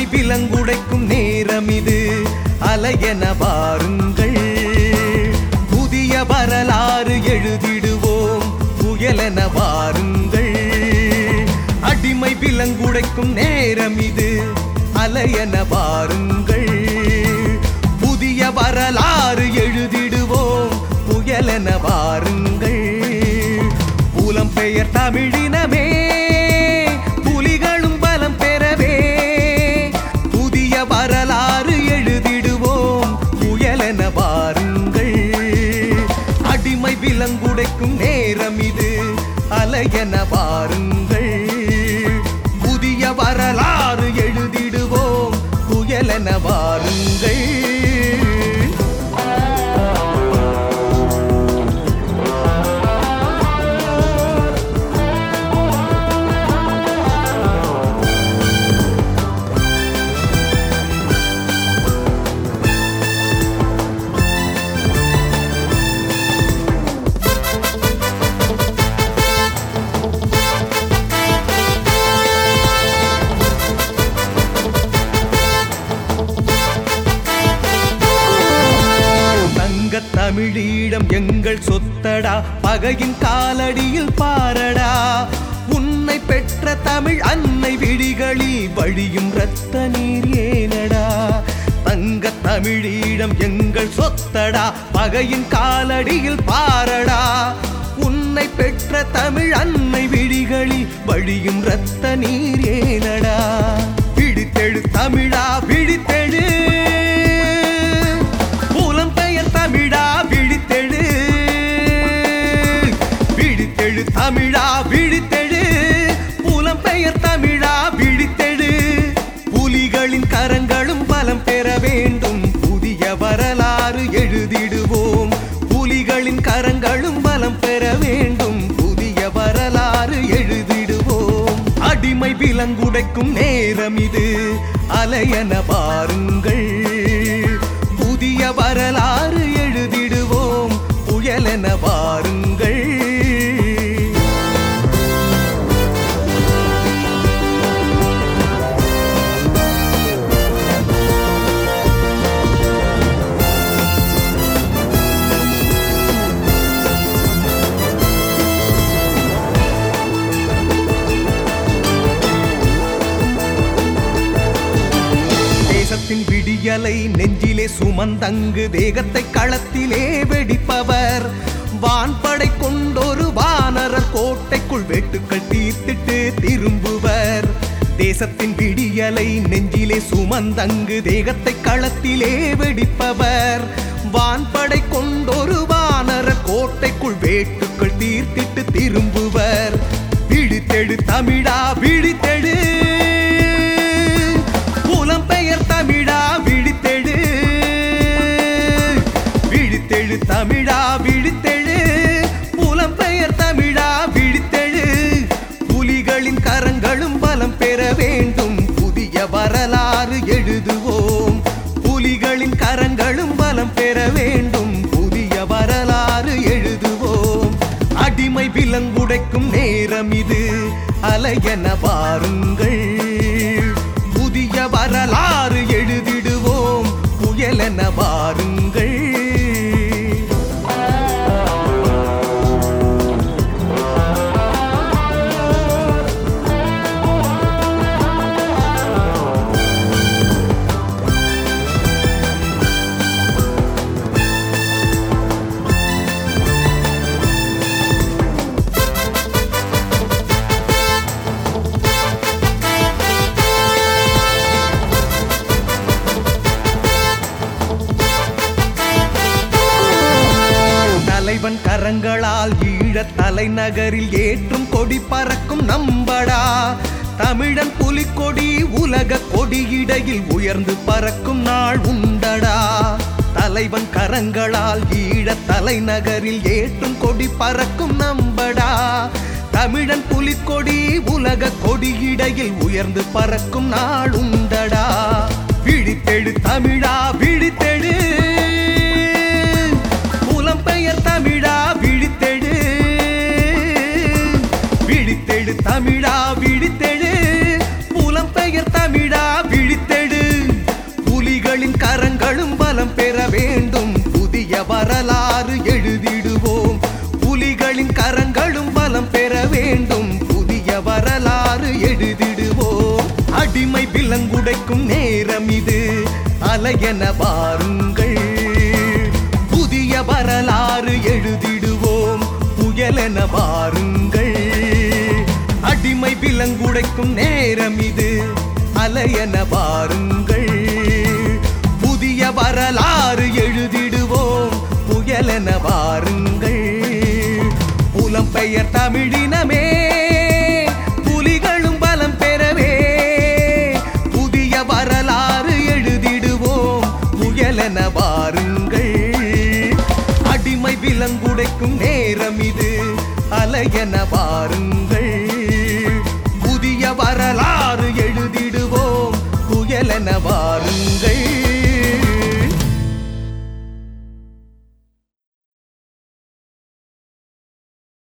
விலங்குடைக்கும் நேரம் இது அலையென வாருங்கள் புதிய வரலாறு எழுதிடுவோம் புயலென வாருங்கள் அடிமை விலங்குடைக்கும் நேரம் இது அலையென வாருங்கள் புதிய வரலாறு எழுதிடுவோம் புயலென வாருங்கள் புலம்பெயர் தமிழினமே புலிகளும் பலம் பெறவே புதிய வரலாறு எழுதிடுவோம் புயலென வாருங்கள் அடிமை விலங்குடைக்கும் நேரம் இது அலையென வாருங்கள் புதிய வரலாறு எழுதிடுவோம் புயலென வாருங்கள் தங்க தமிழீழம் எங்கள் சொத்தடா பகையின் காலடியில் பாரடா உன்னை பெற்ற தமிழ் அன்னை விழிகளில் வழியும் இரத்த நீர் ஏனடா தங்க தமிழீழம் எங்கள் சொத்தடா பகையின் காலடியில் பாரடா உன்னை பெற்ற தமிழ் அன்னை விழிகளில் வழியும் இரத்த நீர் ஏனடா பிடித்தெழு தமிழா விழித்தெழு புலம்பெயர் தமிழா விழித்தெழு விழித்தெழு தமிழா விழித்தெழு புலம்பெயர் தமிழா விழித்தெழு புலிகளின் கரங்களும் பலம் பெற வேண்டும் புதிய வரலாறு எழுதிடுவோம் புலிகளின் கரங்களும் பலம் பெற வேண்டும் புதிய வரலாறு எழுதிடுவோம் அடிமை விலங்குடைக்கும் நேரம் இது அலையன பாருங்கள் புதிய வரலாறு எழுதிடுவோம் புயலென வாருங்கள் தேசத்தின் விடியலை நெஞ்சிலே சுமந்தங்கு தேகத்தை களத்திலே வெடிப்பவர் வான்படை கொண்டொரு வானரர் கோட்டைக்குள் வெட்டுக்கள் தீர்த்திட்டு திரும்புவர் தேசத்தின் விடியலை நெஞ்சிலே சுமந்தங்கு தேகத்தை களத்திலே வெடிப்பவர் வான்படை கொண்டொரு வானரர் கோட்டைக்குள் வேட்டுக்கள் தீர்த்திட்டு திரும்புவர் விழித்தெழு தமிழா விழித்தெழு புலம்பெயர் தமிழா விழித்தெழு விழித்தெழு தமிழா விழித்தெழு புலம்பெயர் தமிழா விழித்தெழு புலிகளின் கரங்களும் பலம் பெற வேண்டும் புதிய வரலாறு எழுதுவோம் புலிகளின் கரங்களும் பலம் பெற வேண்டும் புதிய வரலாறு எழுதுவோம் அடிமை விலங்குடைக்கும் நேரம் இது அலையென பாருங்கள் புதிய வரலாறு எழுதிடுவோம் புயலென வாருங்கள் தலைவன் கரங்களால் ஈழத் தலைநகரில் ஏற்றும் கொடி பறக்கும் நம்படா தமிழன் புலிக்கொடி உலக கொடியிடையில் உயர்ந்து பறக்கும் நாள் உண்டடா தலைவன் கரங்களால் ஈழத் தலைநகரில் ஏற்றும் கொடி பறக்கும் நம்படா தமிழன் புலிக்கொடி உலக கொடியிடையில் உயர்ந்து பறக்கும் நாள் உண்டடா விழித்தெழு தமிழா விழித்தெழு புலம்பெயர் தமிழா விழித்தெழு விழித்தெழு தமிழா விழித்தெழு புலம்பெயர் தமிழா விழித்தெழு கரங்களும் பலம் பெற வேண்டும் புதிய வரலாறு எழுதிடுவோம் அடிமை விலங்குடைக்கும் நேரம் இது அலையென வாருங்கள் புதிய வரலாறு எழுதிடுவோம் புயலென வாருங்கள் அடிமை விலங்குடைக்கும் நேரம் இது அலையென வாருங்கள் புதிய வரலாறு எழுதிடுவோம் புயலென வாருங்கள் புலம்பெயர் தமிழினமே புலிகளும் பலம் பெறவே புதிய வரலாறு எழுதிடுவோம் புயலென வாருங்கள் அடிமை விலங்குடைக்கும் நேரம் இது அலையென வாருங்கள் புதிய வரலாறு எழுதிடுவோம் புயலென வாருங்கள்